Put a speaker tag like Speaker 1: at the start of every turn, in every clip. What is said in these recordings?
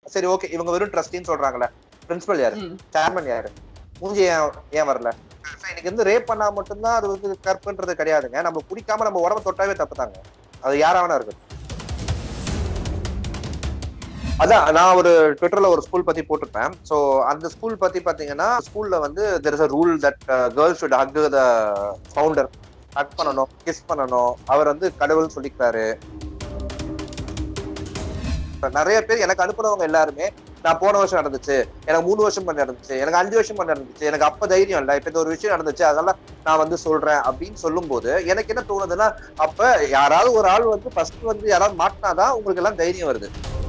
Speaker 1: சரி ஓகே இவங்க வெறும் ட்ரஸ்டின்னு சொல்றாங்கல்ல பிரின்சிபல் யாரு
Speaker 2: ம்.
Speaker 1: சேர்மன் யாரு மூஞ்சி ஏன் ஏன் வரல இன்னைக்கு வந்து ரேப் பண்ணா மட்டும்தான் அது வந்து கற்புன்றது கிடையாதுங்க நம்ம குடிக்காம நம்ம உடம்ப தொட்டாவே தப்பு தாங்க அது யாராவனா இருக்கு அதான் நான் ஒரு ட்விட்டர்ல ஒரு ஸ்கூல் பத்தி போட்டிருப்பேன் சோ அந்த ஸ்கூல் பத்தி பாத்தீங்கன்னா ஸ்கூல்ல வந்து there is a rule that girls should hug the founder hug பண்ணணும் கிஸ் பண்ணணும் அவர் வந்து கடவுள் சொல்லிக்கிறாரு நிறைய பேர் எனக்கு அனுப்புனவங்க எல்லாருமே நான் போன வருஷம் நடந்துச்சு எனக்கு மூணு வருஷம் பண்ணி நடந்துச்சு எனக்கு அஞ்சு வருஷம் பண்ணி நடந்துச்சு எனக்கு அப்ப தைரியம் இல்ல இப்ப இந்த ஒரு விஷயம் நடந்துச்சு அதனால நான் வந்து சொல்றேன் அப்படின்னு சொல்லும் போது எனக்கு என்ன தோணுதுன்னா அப்ப யாராவது ஒரு ஆள் வந்து ஃபர்ஸ்ட் வந்து யாராவது மாட்டினாதான் உங்களுக்கு எல்லாம் தைரியம் வருது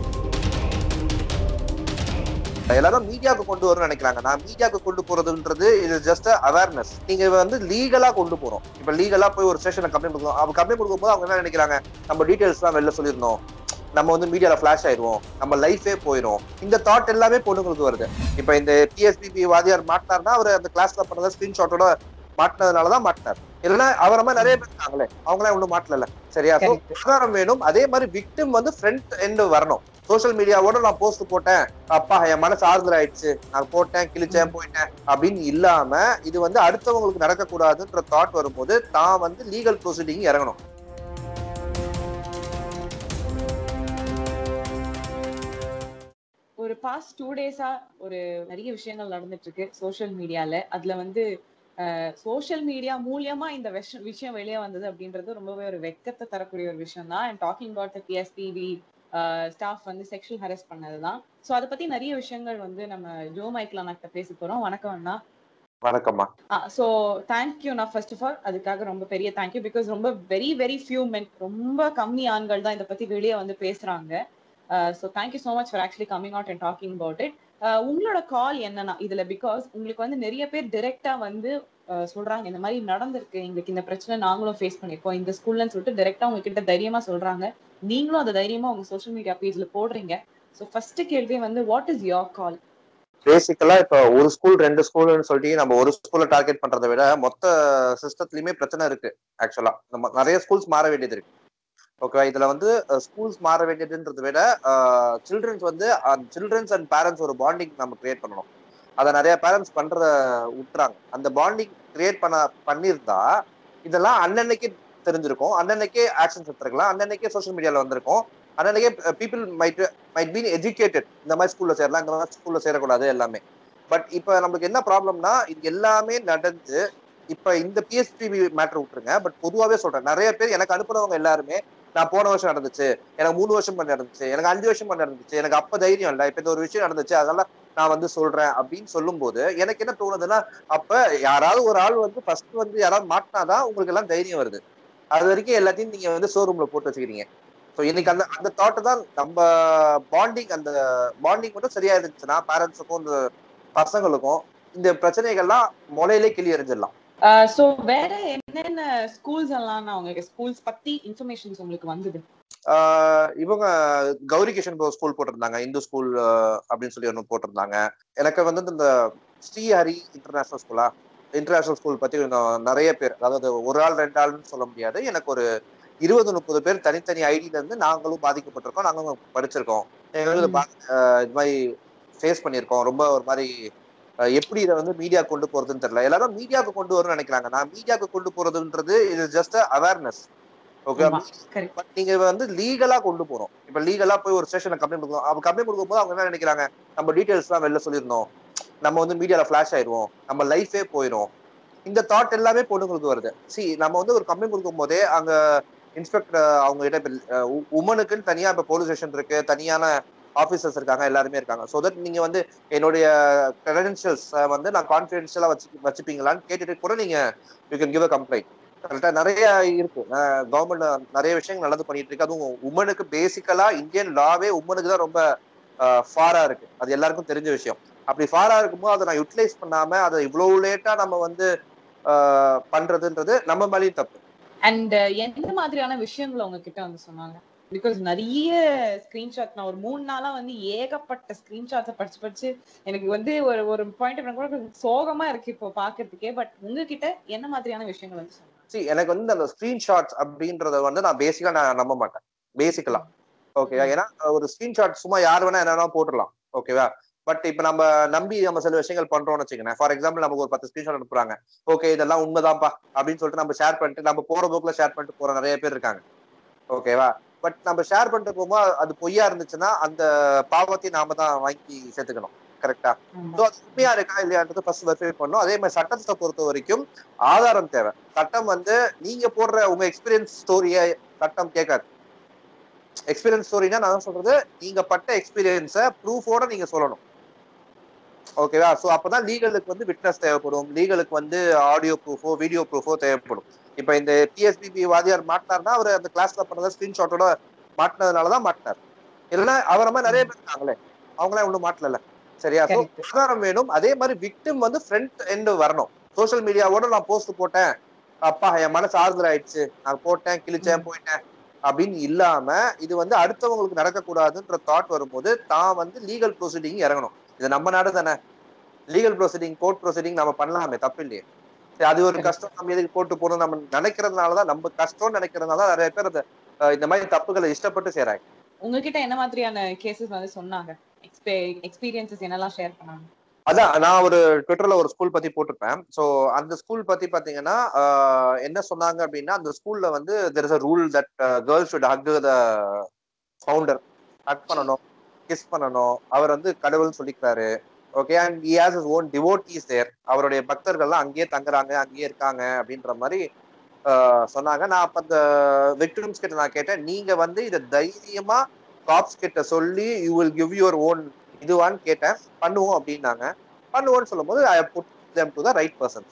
Speaker 1: எல்லாரும் மீடியாவுக்கு கொண்டு வரணும்னு நினைக்கிறாங்க நான் மீடியாவுக்கு கொண்டு போறதுன்றது இது ஜஸ்ட் அவேர்னஸ் நீங்க வந்து லீகலா கொண்டு போறோம் இப்ப லீகலா போய் ஒரு ஸ்டேஷன்ல கம்ப்ளைண்ட் கொடுக்கணும் அவங்க கம்ப்ளைண்ட் கொடுக்கும்போது அவங்க என்ன நினைக்கிறாங்க நம்ம டீடைல்ஸ் தான் வெளில சொல்லியிருந்தோம் நம்ம வந்து மீடியால ஃபிளாஷ் ஆயிடுவோம் நம்ம லைஃபே போயிடும் இந்த தாட் எல்லாமே பொண்ணுங்களுக்கு வருது இப்ப இந்த பிஎஸ்பிபி வாதியார் மாட்டினார்னா அவர் அந்த கிளாஸ்ல பண்ணத ஸ்கிரீன்ஷாட்டோட மாட்டினதுனாலதான் மாட்டினார் இல்லைன்னா அவர மாதிரி நிறைய பேர் இருக்காங்களே அவங்களாம் ஒன்றும் மாட்டல சரியா So,
Speaker 2: Correct.
Speaker 1: ஆதாரம் வேணும் அதே மாதிரி விக்டிம் வந்து ஃப்ரண்ட் எண்ட் வரணும் சோஷியல் மீடியாவோட நான் போஸ்ட் போட்டேன் அப்பா என் மனசு ஆறுதல் ஆயிடுச்சு நான் போட்டேன் கிழிச்சேன் போயிட்டேன் அப்படின்னு இல்லாம இது வந்து அடுத்தவங்களுக்கு நடக்கக்கூடாதுன்ற தாட் வரும்போது தான் வந்து லீகல் ப்ரொசீடிங் இறங்கணும்
Speaker 2: ஒரு பாஸ்ட் டூ டேஸா ஒரு நிறைய விஷயங்கள் நடந்துட்டு இருக்கு சோஷியல் மீடியால அதுல வந்து சோஷியல் மீடியா மூலியமா இந்த விஷ- விஷயம் வெளியே வந்தது அப்படின்றது ரொம்பவே ஒரு வெக்கத்தை தரக்கூடிய ஒரு விஷயம் தான் and talking about PSBV staff வந்து செக்ஷுவல் ஹரஸ் பண்ணதுதான் ஸோ அதை பத்தி நிறைய விஷயங்கள் வந்து நம்ம ஜோ மைக்ல நாக்கிட்ட பேச போறோம் வணக்கம் அண்ணா
Speaker 1: வணக்கம்மா
Speaker 2: ஸோ தேங்க்யூ நான் ஃபர்ஸ்ட் ஆஃப் ஆல் அதுக்காக ரொம்ப பெரிய தேங்க்யூ பிகாஸ் ரொம்ப வெரி வெரி ஃபியூ மென் ரொம்ப கம்மி ஆண்கள் தான் இதை பத்தி வெளியே வந்து பேசுறாங்க so thank you so much for actually coming out and talking about it உங்களோட கால் என்னன்னா இதுல பிகாஸ் உங்களுக்கு வந்து நிறைய பேர் டிரெக்டா வந்து அஹ், சொல்றாங்க இந்த மாதிரி நடந்திருக்கு எங்களுக்கு இந்த பிரச்சனை நாங்களும் ஃபேஸ் பண்ணிருக்கோம் இந்த ஸ்கூல்லன்னு சொல்லிட்டு டிரெக்டா உங்ககிட்ட தைரியமா சொல்றாங்க நீங்களும் அதை தைரியமா உங்க சோஷியல் மீடியா பேஜ்ல போடுறீங்க ஸோ ஃபர்ஸ்ட் கேள்வி வந்து வாட் இஸ் யோர் கால்
Speaker 1: பேசிக்கலா இப்ப ஒரு ஸ்கூல் ரெண்டு ஸ்கூல்னு சொல்லிட்டு நம்ம ஒரு ஸ்கூல்ல டார்கெட் பண்றதை விட மொத்த சிஸ்டத்துலயுமே பிரச்சனை இருக்கு ஆக்சுவலா நம்ம நிறைய ஸ்கூல்ஸ் மாற வேண்டியது இருக்கு ஓகே இதுல வந்து ஸ்கூல்ஸ் மாற வேண்டியதுன்றதை விட சில்ட்ரன்ஸ் வந்து சில்ட்ரன்ஸ் அண்ட் பேரண்ட்ஸ் ஒரு பாண்டிங் நம்ம கிரியேட் பண்ணணும் அதை நிறைய பேரண்ட்ஸ் பண்றத விட்டுறாங்க அந்த பாண்டிங் கிரியேட் பண்ண பண்ணியிருந்தா இதெல்லாம் அன்னன்னைக்கு தெரிஞ்சிருக்கும் அன்னன்னைக்கே ஆக்ஷன்ஸ் எடுத்துருக்கலாம் அன்னன்னைக்கே சோஷியல் மீடியால வந்திருக்கும் அன்னன்னைக்கே people might might been educated இந்த மாதிரி ஸ்கூல்ல சேரலாம் இந்த மாதிரி ஸ்கூல்ல சேரக்கூடாது எல்லாமே பட் இப்ப நம்மளுக்கு என்ன ப்ராப்ளம்னா இது எல்லாமே நடந்து இப்ப இந்த பிஎஸ்பிபி மேட்டர் விட்டுருங்க பட் பொதுவாவே சொல்றேன் நிறைய பேர் எனக்கு அனுப்புனவங்க எல்லாருமே நான் போன வருஷம் நடந்துச்சு எனக்கு மூணு வருஷம் பண்ணி நடந்துச்சு எனக்கு அஞ்சு வருஷம் பண்ணி நடந்துச்சு எனக்கு அப்ப தைரியம் இல்ல இப்ப இந்த ஒரு விஷயம் நடந்துச்சு அதனால நான் வந்து சொல்றேன் அப்படின்னு சொல்லும் போது எனக்கு என்ன தோணுதுன்னா அப்ப யாராவது ஒரு ஆள் வந்து ஃபர்ஸ்ட் வந்து யாராவது மாட்டினாதான் உங்களுக்கு எல்லாம் தைரியம் வருது அது வரைக்கும் எல்லாத்தையும் நீங்க வந்து ஷோரூம்ல போட்டு வச்சுக்கிறீங்க ஸோ இன்னைக்கு அந்த அந்த தாட்டு தான் நம்ம பாண்டிங் அந்த பாண்டிங் மட்டும் சரியா இருந்துச்சுன்னா பேரண்ட்ஸுக்கும் இந்த பசங்களுக்கும் இந்த பிரச்சனைகள்லாம் முளையிலே கிளி எறிஞ்சிடலாம்
Speaker 2: ஸோ வேற என்னென்ன ஸ்கூல்ஸ் எல்லாம் நான் உங்களுக்கு ஸ்கூல்ஸ் பத்தி இன்ஃபர்மேஷன்ஸ் உங்களுக்கு வந்தது
Speaker 1: ஆஹ் இவங்க கௌரி கிஷன் ஸ்கூல் போட்டிருந்தாங்க இந்து ஸ்கூல் அப்படின்னு சொல்லி ஒன்று போட்டிருந்தாங்க எனக்கு வந்து இந்த ஸ்ரீஹரி இன்டர்நேஷனல் ஸ்கூலா இன்டர்நேஷனல் ஸ்கூல் பத்தி இன்னும் நிறைய பேர் அதாவது ஒரு ஆள் ரெண்டு ஆள்னு சொல்ல முடியாது எனக்கு ஒரு இருபது முப்பது பேர் தனித்தனி ஐடியில இருந்து நாங்களும் பாதிக்கப்பட்டிருக்கோம் நாங்களும் படிச்சிருக்கோம் எங்களுக்கு பா- ஆஹ் இது மாதிரி ஃபேஸ் பண்ணியிருக்கோம் ரொம்ப ஒரு மாதிரி ஆஹ் எப்படி இதை வந்து மீடியா கொண்டு போறதுன்னு தெரியல எல்லாரும் மீடியாவுக்கு கொண்டு வரணும்னு நினைக்கிறாங்க நான் மீடியாவுக்கு கொண்டு போறதுன்றது இது ஜஸ்ட் அவேர்னஸ் ஓகே
Speaker 2: ஆமா, correct.
Speaker 1: பட் நீங்க வந்து லீகலா கொண்டு போறோம் இப்ப லீகலா போய் ஒரு ஸ்டேஷன்ல கம்ப்ளைண்ட் கொடுக்கணும் அவங்க கம்ப்ளைண்ட் கொடுக்கும்போது அவங்க என்ன நினைக்கிறாங்க நம்ம டீடைல்ஸ் தான் வெளில சொல்லியிருந்தோம் நம்ம வந்து மீடியால ஃபிளாஷ் ஆயிடுவோம் நம்ம லைஃபே போயிடும் இந்த தாட் எல்லாமே பொண்ணுங்களுக்கு வருது சி நம்ம வந்து ஒரு கம்ப்ளைண்ட் கொடுக்கும் போதே அங்க இன்ஸ்பெக்டர் அவங்க கிட்ட உமனுக்குன்னு தனியா இப்ப போலீஸ் ஸ்டேஷன் இருக்கு தனியான ஆபீசர்ஸ் இருக்காங்க எல்லாருமே இருக்காங்க ஸோ தட் நீங்க வந்து என்னுடைய கிரெடென்ஷியல்ஸ் வந்து நான் கான்ஃபிடென்ஷியலா வச்சு வச்சுப்பீங்களான்னு கேட்டுட்டு கூட நீங்க you can give a complaint கரெக்டா நிறைய இருக்கு கவர்மெண்ட் நிறைய விஷயங்கள் நல்லது பண்ணிட்டு இருக்கு அதுவும் உமனுக்கு பேசிக்கலா இந்தியன் லாவே உமனுக்கு தான் ரொம்ப ஃபாரா இருக்கு அது எல்லாருக்கும் தெரிஞ்ச விஷயம் அப்படி ஃபாரா இருக்கும்போது அதை நான் யூட்டிலைஸ் பண்ணாம அதை இவ்வளவு லேட்டா நம்ம வந்து ஆஹ் பண்றதுன்றது நம்ம மேலேயும் தப்பு
Speaker 2: அண்ட் எந்த மாதிரியான விஷயங்களை உங்ககிட்ட வந்து சொன்னாங்க பிகாஸ் நிறைய ஸ்கிரீன்ஷாட் நான் ஒரு மூணு நாளா வந்து ஏகப்பட்ட ஸ்கிரீன்ஷாட்ஸை படிச்சு படிச்சு எனக்கு வந்து ஒரு ஒரு பாயிண்ட் கூட சோகமா இருக்கு இப்போ பாக்குறதுக்கே பட் உங்ககிட்ட என்ன மாதிரியான விஷயங்கள் வந்து சொன்னாங்க
Speaker 1: சி எனக்கு வந்து அந்த ஸ்கிரீன்ஷாட்ஸ் அப்படின்றத வந்து நான் பேசிக்கா நான் நம்ப மாட்டேன் பேசிக்கலா ஓகேவா ஏன்னா ஒரு ஸ்கிரீன்ஷாட் சும்மா யார் வேணா என்ன வேணா போட்டுடலாம் ஓகேவா பட் இப்ப நம்ம நம்பி நம்ம சில விஷயங்கள் பண்றோம்னு வச்சுக்கோங்க ஃபார் எக்ஸாம்பிள் நமக்கு ஒரு பத்து ஸ்கிரீன்ஷாட் அனுப்புறாங்க ஓகே இதெல்லாம் உண்மைதான்ப்பா அப்படின்னு சொல்லிட்டு நம்ம ஷேர் பண்ணிட்டு நம்ம போற போக்குல ஷேர் பண்ணிட்டு போற நிறைய பேர் இருக்காங்க ஓகேவா பட் நம்ம ஷேர் பண்ணிட்டு போகும்போது அது பொய்யா இருந்துச்சுன்னா அந்த பாவத்தையும் நாம தான் வாங்கி சேர்த்துக்கணும் கரெக்டா
Speaker 2: ஆமா.
Speaker 1: ஸோ அது உண்மையா இருக்கா இல்லையான்றது ஃபர்ஸ்ட் வெரிஃபை பண்ணும் அதே மாதிரி சட்டத்தை பொறுத்த வரைக்கும் ஆதாரம் தேவை சட்டம் வந்து நீங்க போடுற உங்க எக்ஸ்பீரியன்ஸ் ஸ்டோரியை சட்டம் கேட்காது எக்ஸ்பீரியன்ஸ் ஸ்டோரினா நான் சொல்றது நீங்க பட்ட எக்ஸ்பீரியன்ஸை ப்ரூஃபோட நீங்க சொல்லணும் ஓகேவா ஸோ அப்பதான் லீகலுக்கு வந்து விட்னஸ் தேவைப்படும் லீகலுக்கு வந்து ஆடியோ ப்ரூஃபோ வீடியோ ப்ரூஃபோ தேவைப்படும் இப்போ இந்த பிஎஸ்பிபி வாதியார் மாட்டினார்னா அவர் அந்த கிளாஸ்ல பண்ணதை ஸ்கிரீன்ஷாட்டோட மாட்டினதுனால தான் மாட்டினார் இல்லைன்னா அவரை மாதிரி நிறைய பேர் இருக்காங்களே அவங்களாம் ஒன்றும் மாட்டல சரியா ஸோ
Speaker 2: Correct.
Speaker 1: ஆதாரம் வேணும் அதே மாதிரி விக்டிம் வந்து ஃப்ரண்ட் எண்டு வரணும் சோஷியல் மீடியாவோட நான் போஸ்ட் போட்டேன் அப்பா என் மனசு ஆறுதல் ஆயிடுச்சு நான் போட்டேன் கிழிச்சேன் போயிட்டேன் அப்படின்னு இல்லாம இது வந்து அடுத்தவங்களுக்கு நடக்கக்கூடாதுன்ற தாட் வரும்போது தான் வந்து லீகல் ப்ரொசீடிங் இறங்கணும் இது நம்ம நாடு தானே லீகல் ப்ரொசீடிங் கோர்ட் ப்ரொசீடிங் நம்ம பண்ணலாமே தப்பு இல்லையே சரி, அது ஒரு கஷ்டம் நம்ம எதுக்கு போட்டு போகணும் நம்ம நினைக்கிறதுனாலதான் நம்ம கஷ்டம்னு நினைக்கிறதுனால தான் நிறைய பேர் அந்த அஹ், இந்த மாதிரி தப்புகளை இஷ்டப்பட்டு செய்றாங்க
Speaker 2: உங்ககிட்ட என்ன மாதிரியான கேசஸ் வந்து சொன்னாங்க எக்ஸ்பீரியன்சஸ் என்னெல்லாம் ஷேர் பண்ணாங்க
Speaker 1: அதான் நான் ஒரு ட்விட்டர்ல ஒரு ஸ்கூல் பத்தி போட்டிருப்பேன் சோ அந்த ஸ்கூல் பத்தி பாத்தீங்கன்னா ஆஹ், என்ன சொன்னாங்க அப்படின்னா அந்த ஸ்கூல்ல வந்து there is a rule that girls should hug the founder hug பண்ணணும் கிஸ் பண்ணணும் அவர் வந்து கடவுள்னு சொல்லிக்கிறாரு okay and he has his own devotees there அவருடைய பக்தர்கள்லாம் அங்கேயே தங்குறாங்க அங்கேயே இருக்காங்க அப்படின்ற மாதிரி ஆஹ், சொன்னாங்க நான் அப்ப அந்த விக்டிம்ஸ் கிட்ட நான் கேட்டேன் நீங்க வந்து இதை தைரியமா காப்ஸ் கிட்ட சொல்லி you will give your own இதுவான்னு கேட்டேன் பண்ணுவோம் அப்படின்னாங்க பண்ணுவோம்னு சொல்லும்போது I put them to the right person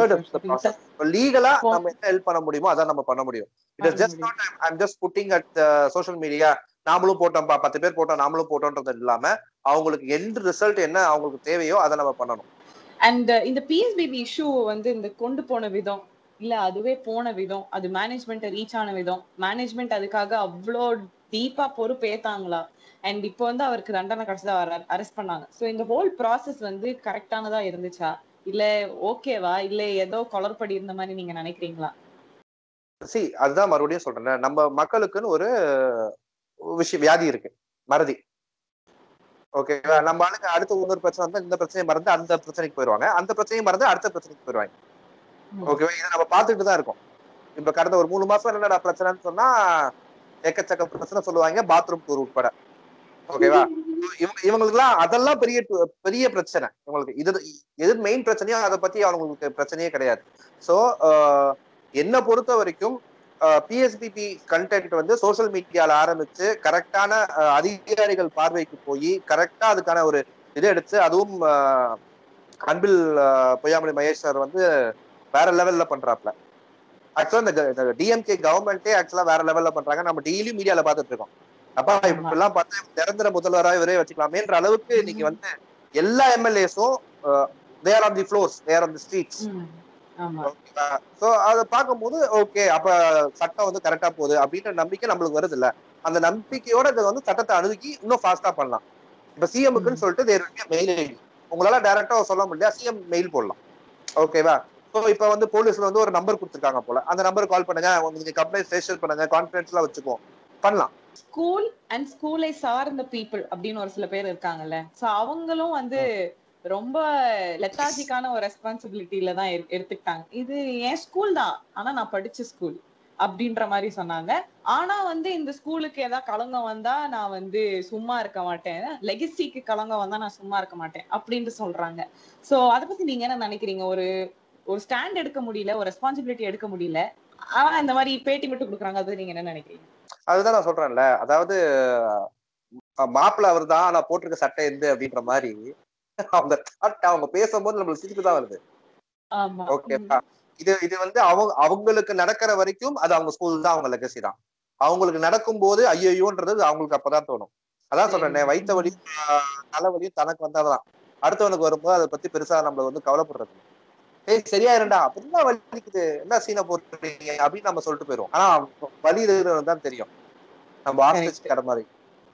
Speaker 1: லீகலா
Speaker 2: இப்போ-
Speaker 1: நம்ம என்ன ஹெல்ப் பண்ண முடியுமோ அதான் நம்ம பண்ண முடியும் இட் இஸ்
Speaker 2: பண்ண
Speaker 1: just not I'm just putting at social media நாமளும் போட்டோம்ப்பா பத்து பேர் போட்டோம் நாமளும் போட்டோன்றது இல்லாம அவங்களுக்கு எந்த ரிசல்ட் என்ன அவங்களுக்கு தேவையோ அதை நம்ம பண்ணணும்
Speaker 2: அண்ட் இந்த பிஎஸ்பிபி இஷ்யூ வந்து இந்த கொண்டு போன விதம் இல்ல அதுவே போன விதம் அது மேனேஜ்மெண்ட் ரீச் ஆன விதம் மேனேஜ்மெண்ட் அதுக்காக அவ்வளோ டீப்பா பொறுப்பு ஏத்தாங்களா அண்ட் இப்போ வந்து அவருக்கு தண்டனை கிடைச்சதா அரெஸ்ட் பண்ணாங்க ஸோ இந்த ஹோல் ப்ராசஸ் வந்து கரெக்டானதா இருந்துச்சா இல்ல ஓகேவா இல்ல ஏதோ குளறுபடி இருந்த மாதிரி நீங்க நினைக்கிறீங்களா
Speaker 1: சி அதுதான் மறுபடியும் சொல்றேன் நம்ம மக்களுக்குன்னு ஒரு விஷயம் வியாதி இருக்கு மறதி ஓகேவா நம்ம ஆளுங்க அடுத்த இன்னொரு பிரச்சனை வந்தா இந்த பிரச்சனையை மறந்து அந்த பிரச்சனைக்கு போயிருவாங்க அந்த பிரச்சனையை மறந்து அடுத்த பிரச்சனைக்கு போயிருவாங்க
Speaker 2: ம்.
Speaker 1: ஓகேவா இதை நம்ம பார்த்துட்டு தான் இருக்கோம் இப்ப கடந்த ஒரு மூணு மாசம் என்னடா பிரச்சனைன்னு சொன்னா எக்கச்சக்க பிரச்சனை சொல்லுவாங்க பாத்ரூம் டூர் உட்பட ஓகேவா இவங்க இவங்களுக்குலாம் அதெல்லாம் பெரிய டு- பெரிய பிரச்சனை இவங்களுக்கு இது எது மெயின் பிரச்சனையோ அதை பத்தி அவங்களுக்கு பிரச்சனையே கிடையாது சோ என்னை பொறுத்த வரைக்கும் பிஎஸ்பிபி கண்டென்ட் வந்து சோஷியல் மீடியால ஆரம்பிச்சு கரெக்டான அதிகாரிகள் பார்வைக்கு போய் கரெக்டா அதுக்கான ஒரு இது எடுத்து அதுவும் அஹ், அன்பில் அஹ், பொய்யாமொழி மகேஷ் சார் வந்து வேற லெவல்ல பண்றாப்ல ஆக்சுவலா இந்த டிஎம்கே கவர்மெண்டே ஆக்சுவலா வேற லெவல்ல பண்றாங்க நம்ம டெய்லி மீடியால பாத்துட்டு இருக்கோம் அப்பா இப்ப எல்லாம் பார்த்தா நிரந்தர முதல்வரா இவரே வச்சுக்கலாமேன்ற அளவுக்கு இன்னைக்கு வந்து எல்லா எம்எல்ஏஸும் there on the floors there on the streets
Speaker 2: ம். ஆமா
Speaker 1: சோ அதை பார்க்கும்போது ஓகே அப்ப சட்டம் வந்து கரெக்டா போகுது அப்படின்ற நம்பிக்கை நம்மளுக்கு வருது இல்ல அந்த நம்பிக்கையோட இதை வந்து சட்டத்தை அணுகி இன்னும் ஃபாஸ்டா பண்ணலாம் இப்ப சிஎம்க்குன்னு சொல்லிட்டு தேர் மெயில் ஐடி உங்களால டைரக்டா சொல்ல முடியல சிஎம் மெயில் போடலாம் ஓகேவா ஸோ இப்போ வந்து போலீஸ்ல வந்து ஒரு நம்பர் கொடுத்துருக்காங்க போல அந்த நம்பர் கால் பண்ணுங்க நீங்க கம்ப்ளைண்ட் ரெஜிஸ்டர் பண்ணுங்க கான்ஃபரன்ஸ் எல்லாம் வச்சுக்குவோம் பண்ணலாம்
Speaker 2: ஸ்கூல் அண்ட் ஸ்கூலை சார்ந்த பீப்புள் அப்படின்னு ஒரு சில பேர் இருக்காங்கல்ல சோ அவங்களும் வந்து ரொம்ப லெத்தாஜிக்கான ஒரு ரெஸ்பான்சிபிலிட்டியில தான் எடு- எடுத்துக்கிட்டாங்க இது என் ஸ்கூல் தான் ஆனா நான் படிச்ச ஸ்கூல் அப்படின்ற மாதிரி சொன்னாங்க ஆனா வந்து இந்த ஸ்கூலுக்கு ஏதாவது களங்கம் வந்தா நான் வந்து சும்மா இருக்க மாட்டேன் லெகசிக்கு களங்கம் வந்தா நான் சும்மா இருக்க மாட்டேன் அப்படின்ட்டு சொல்றாங்க சோ அத பத்தி நீங்க என்ன நினைக்கிறீங்க ஒரு ஒரு ஸ்டாண்ட் எடுக்க முடியல ஒரு ரெஸ்பான்சிபிலிட்டி எடுக்க முடியல ஆனா இந்த மாதிரி பேட்டி மட்டும் கொடுக்குறாங்க அது நீங்க என்ன நினைக்கிறீங்க
Speaker 1: அதுதான் நான் சொல்றேன்ல அதாவது மாப்பிள்ள அவர் தான் நான் போட்டிருக்க சட்டை எந்த அப்படின்ற மாதிரி அவங்க சட்டை அவங்க பேசும்போது நம்மளுக்கு சிரிப்பு தான் வருது
Speaker 2: ஆமா
Speaker 1: ஓகேப்பா இது இது வந்து அவங்க அவங்களுக்கு நடக்கிற வரைக்கும் அது அவங்க ஸ்கூல் தான் அவங்க லெகசி தான் அவங்களுக்கு நடக்கும் போது ஐயோன்றது அவங்களுக்கு அப்பதான் தோணும் அதான் சொல்றேன் வைத்த வலியும் ஆஹ், தலைவலியும் தனக்கு வந்தாதான் அடுத்தவனுக்கு வரும்போது அதை பத்தி பெருசா நம்மள வந்து கவலைப்படுறது இல்ல. ஏய் சரியா இருண்டா அப்படின்னா வலிக்குது என்ன சீனை போட்டுறீங்க அப்படின்னு நம்ம சொல்லிட்டு போயிருவோம் ஆனா வலி இருக்கிறது தான் தெரியும் நம்ம ஆஸ்ட்ரிச் கடை மாதிரி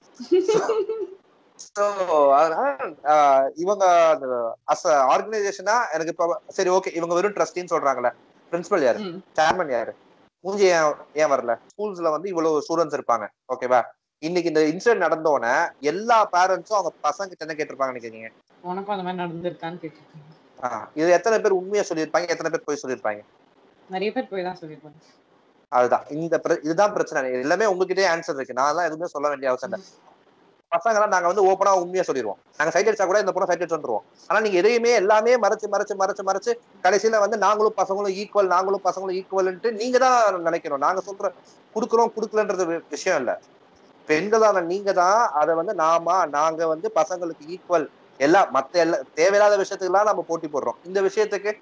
Speaker 1: So, அதனால ஆஹ், இவங்க அஸ் ஆர்கனைசேஷனா எனக்கு இப்ப சரி ஓகே இவங்க வெறும் ட்ரஸ்டின்னு சொல்றாங்கல்ல பிரின்சிபல் யாரு
Speaker 2: ம்.
Speaker 1: சேர்மன் யாரு மூஞ்சி ஏன் ஏன் வரல ஸ்கூல்ஸ்ல வந்து இவ்வளவு ஸ்டூடெண்ட்ஸ் இருப்பாங்க ஓகேவா இன்னைக்கு இந்த இன்சிடென்ட் நடந்தோடனே எல்லா பேரண்ட்ஸும் அவங்க பசங்க கிட்ட என்ன கேட்டிருப்பாங்க நினைக்கிறீங்க
Speaker 2: உனக்கும் அந்த மாதிரி நடந்திருக்கான்னு கேட்டிருக்கேன்
Speaker 1: ஆஹ் இது எத்தனை பேர் உண்மையா சொல்லியிருப்பாங்க எத்தனை பேர் போய் சொல்லியிருப்பாங்க
Speaker 2: நிறைய பேர் போய் தான் சொல்லியிருப்பாங்க
Speaker 1: அதுதான் இந்த பிர- இதுதான் பிரச்சனை இது எல்லாமே உங்ககிட்டயே ஆன்சர் இருக்கு நான் தான் எதுவுமே சொல்ல வேண்டிய அவசியம் இல்லை பசங்க எல்லாம் நாங்க வந்து ஓப்பனா உண்மையா சொல்லிடுவோம் நாங்க சைட் அடிச்சா கூட இந்த பொண்ணை சைட் அடிச்சு வந்துருவோம் ஆனா நீங்க எதையுமே எல்லாமே மறைச்சு மறைச்சு மறைச்சு மறைச்சு கடைசியில வந்து நாங்களும் பசங்களும் ஈக்குவல் நாங்களும் பசங்களும் ஈக்குவல்ன்ட்டு நீங்க தான் நினைக்கணும் நாங்க சொல்ற குடுக்குறோம் குடுக்கலன்றது வி- விஷயம் இல்ல பெண்களான நீங்க தான் அதை வந்து நாம நாங்க வந்து பசங்களுக்கு ஈக்குவல் எல்லாம் மத்த எல்லா தேவையில்லாத விஷயத்துக்குலாம் நம்ம போட்டி போடுறோம் இந்த விஷயத்துக்கு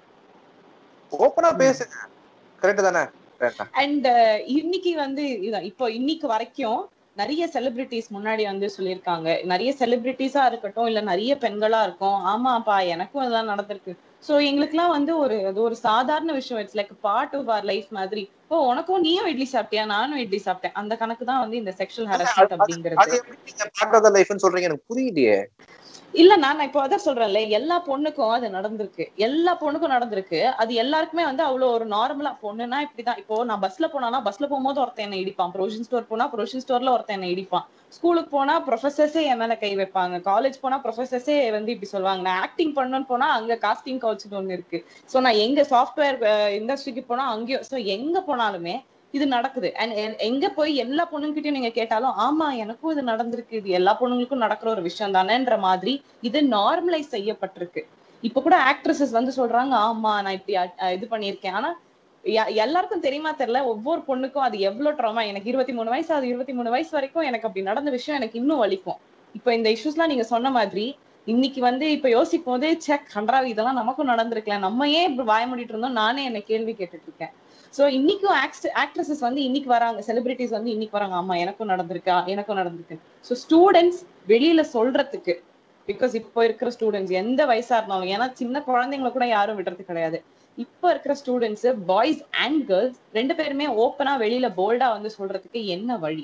Speaker 1: ஓப்பனா பேசுங்க கரெக்ட் தானே correct தான்.
Speaker 2: அண்ட் இன்னைக்கு வந்து இதான் இப்போ இன்னைக்கு வரைக்கும் நிறைய செலிபிரிட்டிஸ் முன்னாடி வந்து சொல்லியிருக்காங்க நிறைய செலிபிரிட்டிஸா இருக்கட்டும் இல்ல நிறைய பெண்களா இருக்கும் ஆமாப்பா எனக்கும் அதெல்லாம் நடந்திருக்கு சோ எங்களுக்குலாம் வந்து ஒரு அது ஒரு சாதாரண விஷயம் it's like part of our life மாதிரி ஓ உனக்கும் நீயும் இட்லி சாப்பிட்டியா நானும் இட்லி சாப்பிட்டேன் அந்த கணக்கு தான் வந்து இந்த செக்ஷுவல் ஹராஸ்மெண்ட்
Speaker 1: அது
Speaker 2: அப்படிங்கிறது
Speaker 1: எப்படி நீங்க பார்ட் ஆஃப் த லைஃப்னு சொல்றீங்க எனக்கு புரியலையே
Speaker 2: இல்ல நான் இப்போ அதான் சொல்றேன்ல எல்லா பொண்ணுக்கும் அது நடந்திருக்கு எல்லா பொண்ணுக்கும் நடந்திருக்கு அது எல்லாருக்குமே வந்து அவ்வளவு ஒரு நார்மலா பொண்ணுனா இப்படிதான் இப்போ நான் பஸ்ல போனானா பஸ்ல போகும்போது ஒருத்தன் என்ன இடிப்பான் ப்ரொவிஷன் ஸ்டோர் போனா ப்ரொவிஷன் ஸ்டோர்ல ஒருத்தன் என்ன இடிப்பான் ஸ்கூலுக்கு போனா ப்ரொஃபசர்ஸே என் மேல கை வைப்பாங்க காலேஜ் போனா ப்ரொஃபசர்ஸே வந்து இப்படி சொல்லுவாங்க நான் ஆக்டிங் பண்ணணும்னு போனா அங்க காஸ்டிங் கவுச்சுன்னு ஒண்ணு இருக்கு சோ நான் எங்க சாஃப்ட்வேர் இண்டஸ்ட்ரிக்கு போனா அங்கேயும் சோ எங்க போனாலுமே இது நடக்குது அண்ட் எங்க போய் எல்லா பொண்ணுங்கிட்டயும் நீங்க கேட்டாலும் ஆமா எனக்கும் இது நடந்திருக்கு இது எல்லா பொண்ணுங்களுக்கும் நடக்கிற ஒரு விஷயம் தானேன்ற மாதிரி இது நார்மலைஸ் செய்யப்பட்டிருக்கு இப்ப கூட ஆக்ட்ரஸஸ் வந்து சொல்றாங்க ஆமா நான் இப்படி அ- அ- இது பண்ணியிருக்கேன் ஆனா ய- எல்லாருக்கும் தெரியுமா தெரியல ஒவ்வொரு பொண்ணுக்கும் அது எவ்வளவு ட்ராமா எனக்கு இருபத்தி மூணு வயசு அது இருபத்தி மூணு வயசு வரைக்கும் எனக்கு அப்படி நடந்த விஷயம் எனக்கு இன்னும் வலிக்கும் இப்ப இந்த இஷ்யூஸ்லாம் நீங்க சொன்ன மாதிரி இன்னைக்கு வந்து இப்ப யோசிக்கும் போது செக் கன்றாவி இதெல்லாம் நமக்கும் நடந்திருக்கல நம்ம ஏன் இப்படி வாய மூடிட்டு இருந்தோம் நானே என்ன கேள்வி கேட்டுட்டு இருக்கேன் சோ இன்னைக்கும் ஆக்ட்ரஸஸ் வந்து இன்னைக்கு வராங்க செலிபிரிட்டிஸ் வந்து இன்னைக்கு வராங்க ஆமா எனக்கும் நடந்திருக்கா எனக்கும் நடந்திருக்கு சோ ஸ்டூடெண்ட்ஸ் வெளியில சொல்றதுக்கு பிகாஸ் இப்போ இருக்கிற ஸ்டூடெண்ட்ஸ் எந்த வயசா இருந்தாலும் ஏன்னா சின்ன குழந்தைங்களை கூட யாரும் விடுறது கிடையாது இப்போ இருக்கிற ஸ்டூடெண்ட்ஸ் பாய்ஸ் அண்ட் கேர்ள்ஸ் ரெண்டு பேருமே ஓப்பனா வெளியில போல்டா வந்து சொல்றதுக்கு என்ன வழி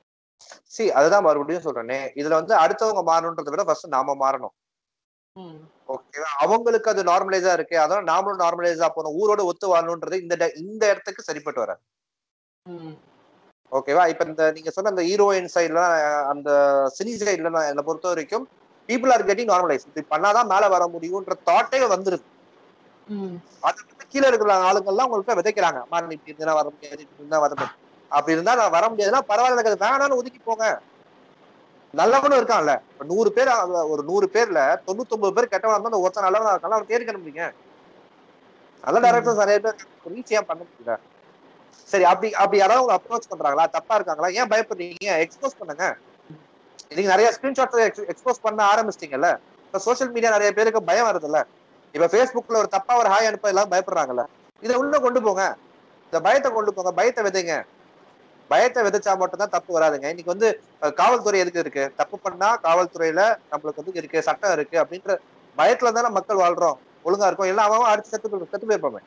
Speaker 1: சி அதுதான் மறுபடியும் சொல்றேனே இதுல வந்து அடுத்தவங்க மாறணுன்றதை விட ஃபர்ஸ்ட் நாம மாறணும் ஓகேவா அவங்களுக்கு அது நார்மலைஸா இருக்கு அதான் நாமளும் நார்மலைஸா போகணும் ஊரோட ஒத்து வாழணுன்றது இந்த ட- இந்த இடத்துக்கு சரிப்பட்டு வராது ஓகேவா இப்ப இந்த நீங்க சொன்ன அந்த ஹீரோயின் சைட்ல அந்த சினி சைட்ல என்னை பொறுத்த வரைக்கும் பீப்புள் ஆர் கெட்டிங் நார்மலைஸ் இப்படி பண்ணாதான் மேல வர முடியும்ன்ற தாட்டே வந்துருது அது வந்து கீழே இருக்கிற ஆளுங்கள்லாம் உங்களுக்கு விதைக்கிறாங்க அம்மா நீ இப்படி இருந்தா வர முடியாது இப்படி இருந்தா வர முடியாது அப்படி இருந்தா நான் வர முடியாதுன்னா பரவாயில்ல எனக்கு அது வேணாம்னு ஒதுக்கி போங்க நல்லவனும் இருக்கான்ல இப்ப நூறு பேர் அ- ஒரு நூறு பேர்ல தொண்ணூத்தொன்பது பேர் கெட்டவனா இருந்தா அந்த ஒருத்தன் நல்லவனா இருக்கான் அவன் தேடி கண்டுபிடிங்க நல்ல டேரக்டர்ஸ் நிறைய பேர் ரீச் ஏன் பண்ண முடியல சரி அப்படி அப்படி யாராவது உங்களை அப்ரோச் பண்றாங்களா தப்பா இருக்காங்களா ஏன் பயப்படுறீங்க எக்ஸ்போஸ் பண்ணுங்க நீங்க நிறைய ஸ்கிரீன்ஷாட்ஸ் எக்ஸ்போஸ் பண்ண ஆரம்பிச்சிட்டீங்கல்ல இப்ப சோஷியல் மீடியா நிறைய பேருக்கு பயம் வருதுல்ல இப்ப Facebookல ஒரு தப்பா ஒரு ஹாய் அனுப்ப எல்லாரும் பயப்படுறாங்கல்ல இதை உள்ள கொண்டு போங்க இந்த பயத்தை கொண்டு போங்க பயத்தை விதைங்க பயத்தை விதைச்சா மட்டும்தான் தப்பு வராதுங்க இன்னைக்கு வந்து அஹ், காவல்துறை எதுக்கு இருக்கு தப்பு பண்ணா காவல்துறையில நம்மளுக்கு வந்து இருக்கு சட்டம் இருக்கு அப்படின்ற பயத்துல தானே மக்கள் வாழ்றோம் ஒழுங்கா இருக்கும் எல்லாம் அவன் அடிச்சு செத்து போய்- செத்து போயிருப்பாங்க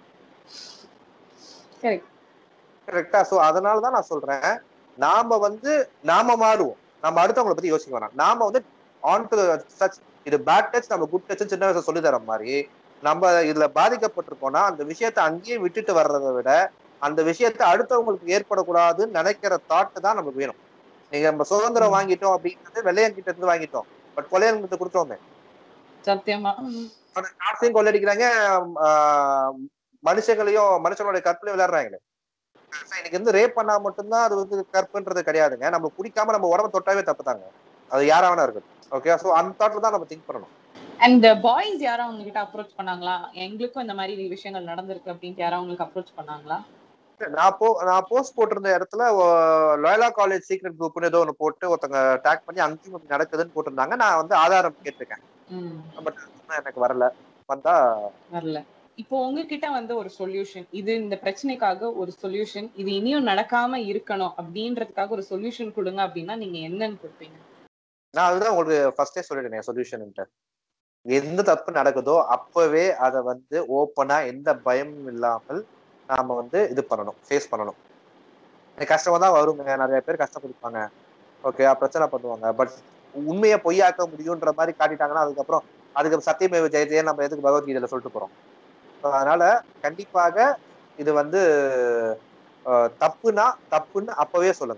Speaker 2: Correct.
Speaker 1: கரெக்டா சோ அதனால தான் நான் சொல்றேன் நாம வந்து நாம மாறுவோம் நம்ம அடுத்தவங்களை பத்தி யோசிக்க வேணாம் நாம வந்து ஆன் டு சச் இது பேட் டச் நம்ம குட் டச் சின்ன வயசுல சொல்லி தர மாதிரி நம்ம இதுல பாதிக்கப்பட்டிருக்கோம்னா அந்த விஷயத்த அங்கேயே விட்டுட்டு வர்றதை விட அந்த விஷயத்த அடுத்தவங்களுக்கு ஏற்படக்கூடாதுன்னு நினைக்கிற தாட் தான் நமக்கு வேணும் நீங்க நம்ம சுதந்திரம் வாங்கிட்டோம் அப்படின்றது வெள்ளையன் கிட்ட இருந்து வாங்கிட்டோம் பட் கொள்ளையன் கிட்ட கொடுத்தோமே
Speaker 2: சத்தியமா
Speaker 1: காசையும் கொள்ளடிக்கிறாங்க ஆஹ் மனுஷங்களையும் மனுஷங்களுடைய கற்பனையும் விளையாடுறாங்களே So, இன்னைக்கு வந்து ரேப் பண்ணா மட்டும்தான் அது வந்து கற்புன்றது கிடையாதுங்க நம்ம குடிக்காம நம்ம உடம்ப தொட்டாவே தப்பு தாங்க அது யாரா வேணா இருக்கு ஓகே சோ அந்த தாட்ல தான் நம்ம திங்க் பண்ணணும்
Speaker 2: அண்ட் பாய்ஸ் யாரும் அவங்க கிட்ட அப்ரோச் பண்ணாங்களா எங்களுக்கும் இந்த மாதிரி விஷயங்கள் நடந்திருக்கு அப்படின்ட்டு யாரும் அவங்களுக்கு அப்ரோச் பண்ணாங்களா
Speaker 1: நான் போ நான் போஸ்ட் போட்டிருந்த இடத்துல லாயலா காலேஜ் சீக்ரெட் குரூப்னு ஏதோ ஒன்று போட்டு ஒருத்தங்க டேக் பண்ணி அங்கேயும் இப்படி நடக்குதுன்னு போட்டிருந்தாங்க நான் வந்து ஆதாரம் கேட்டிருக்கேன்
Speaker 2: ம்
Speaker 1: பட் எனக்கு வரல வந்தா
Speaker 2: வரல இப்போ உங்ககிட்ட வந்து ஒரு சொல்யூஷன் இது இந்த பிரச்சனைக்காக ஒரு சொல்யூஷன் இது இனியும் நடக்காம இருக்கணும் அப்படின்றதுக்காக ஒரு சொல்யூஷன் கொடுங்க அப்படின்னா நீங்க என்னன்னு கொடுப்பீங்க
Speaker 1: நான் அதுதான் உங்களுக்கு ஃபர்ஸ்டே சொல்லிட்டேன் சொல்யூஷன்ட்டு எந்த தப்பு நடக்குதோ அப்பவே அதை வந்து ஓப்பனா எந்த பயமும் இல்லாமல் நாம வந்து இது பண்ணணும் ஃபேஸ் பண்ணணும் எனக்கு கஷ்டமா தான் வருங்க நிறைய பேர் கஷ்டப்படுப்பாங்க ஓகே பிரச்சனை பண்ணுவாங்க பட் உண்மையை பொய்யாக்க முடியுன்ற மாதிரி காட்டிட்டாங்கன்னா அதுக்கப்புறம் அதுக்கு சத்தியமேவ ஜெயதே நம்ம எதுக்கு பகவத்கீதையில சொல்லிட்டு போறோம் So, அதனால கண்டிப்பாக இது வந்து அஹ், தப்புனா தப்புன்னு அப்பவே சொல்லுங்க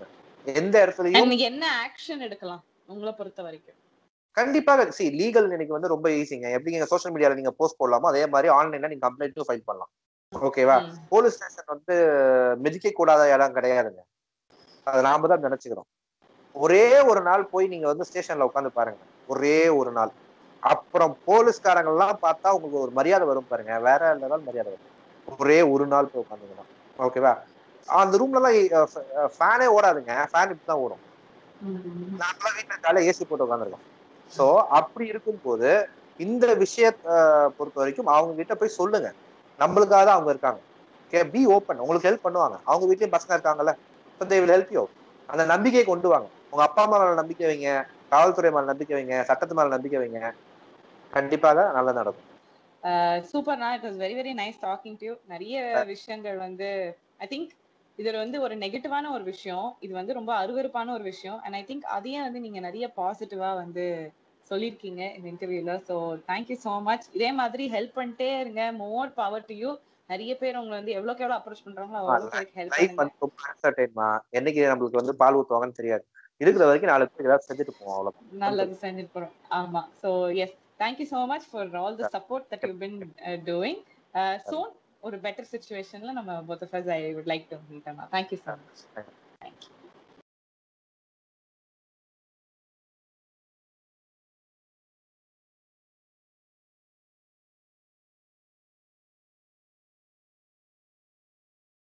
Speaker 1: எந்த இடத்துலயும்
Speaker 2: நீங்க என்ன ஆக்ஷன் எடுக்கலாம் உங்களை பொறுத்த வரைக்கும்
Speaker 1: கண்டிப்பாக சி லீகல் இன்னைக்கு வந்து ரொம்ப ஈஸிங்க எப்படி நீங்க சோஷியல் மீடியால நீங்க போஸ்ட் போடலாமோ அதே மாதிரி ஆன்லைன்ல நீங்க கம்ப்ளைண்ட்டும் ஃபைல் பண்ணலாம் ஓகேவா
Speaker 2: ம்.
Speaker 1: போலீஸ் ஸ்டேஷன் வந்து மிதிக்க கூடாத இடம் கிடையாதுங்க அதை நாம தான் நினைச்சுக்கிறோம் ஒரே ஒரு நாள் போய் நீங்க வந்து ஸ்டேஷன்ல உட்காந்து பாருங்க ஒரே ஒரு நாள் அப்புறம் போலீஸ்காரங்க எல்லாம் பார்த்தா உங்களுக்கு ஒரு மரியாதை வரும் பாருங்க வேற லெவல் மரியாதை வரும் ஒரே ஒரு நாள் போய் உட்காந்துக்கலாம் ஓகேவா அந்த ரூம்ல எல்லாம் ஃபேனே ஓடாதுங்க ஃபேன் இப்படி தான் ஓடும் நாங்களாம் வீட்டுல காலையில ஏசி போட்டு உட்காந்துருக்கோம் சோ அப்படி இருக்கும்போது இந்த விஷயத்த பொறுத்த வரைக்கும் அவங்க கிட்ட போய் சொல்லுங்க நம்மளுக்காக தான் அவங்க இருக்காங்க ஓகே பி ஓப்பன் உங்களுக்கு ஹெல்ப் பண்ணுவாங்க அவங்க வீட்லயும் பசங்க இருக்காங்கல்ல தே வில் ஹெல்ப் யூ அந்த நம்பிக்கையை கொண்டு வாங்க உங்க அப்பா அம்மா மேல நம்பிக்கை வைங்க காவல்துறை மேல நம்பிக்கை வைங்க சட்டத்து மேல நம்பிக்கை வைங்க கண்டிப்பாக நல்லது நடக்கும்
Speaker 2: சூப்பர்னா it was very very nice talking to நிறைய விஷயங்கள் வந்து ஐ திங்க் இதுல வந்து ஒரு நெகட்டிவான ஒரு விஷயம் இது வந்து ரொம்ப அருவருப்பான ஒரு விஷயம் அண்ட் ஐ திங்க் அதையே வந்து நீங்க நிறைய பாசிட்டிவா வந்து சொல்லியிருக்கீங்க இந்த இன்டர்வியூல ஸோ தேங்க்யூ ஸோ மச் இதே மாதிரி ஹெல்ப் பண்ணிட்டே இருங்க மோர் பவர் டு யூ நிறைய பேர் உங்களை வந்து எவ்வளோக்கு எவ்வளோ அப்ரோச் பண்றாங்களோ அவ்வளோக்கு ஹெல்ப்
Speaker 1: லைஃப்
Speaker 2: பண்ணுங்க
Speaker 1: வந்து ரொம்ப அன்சர்டைன்மா என்னைக்கு நம்மளுக்கு வந்து பால் ஊத்துவாங்கன்னு தெரியாது இருக்கிற வரைக்கும் நாலு பேருக்கு ஏதாவது செஞ்சுட்டு போவோம் அவ்வளவுதான்
Speaker 2: நல்லது செஞ்சுட்டு போறோம் ஆமா so yes thank you so much for all the support that you been doing soon ஒரு பெட்டர் சுச்சுவேஷன்ல நம்ம both of us I would like to meet அண்ணா தேங்க்யூ ஸோ மச் தேங்க்யூ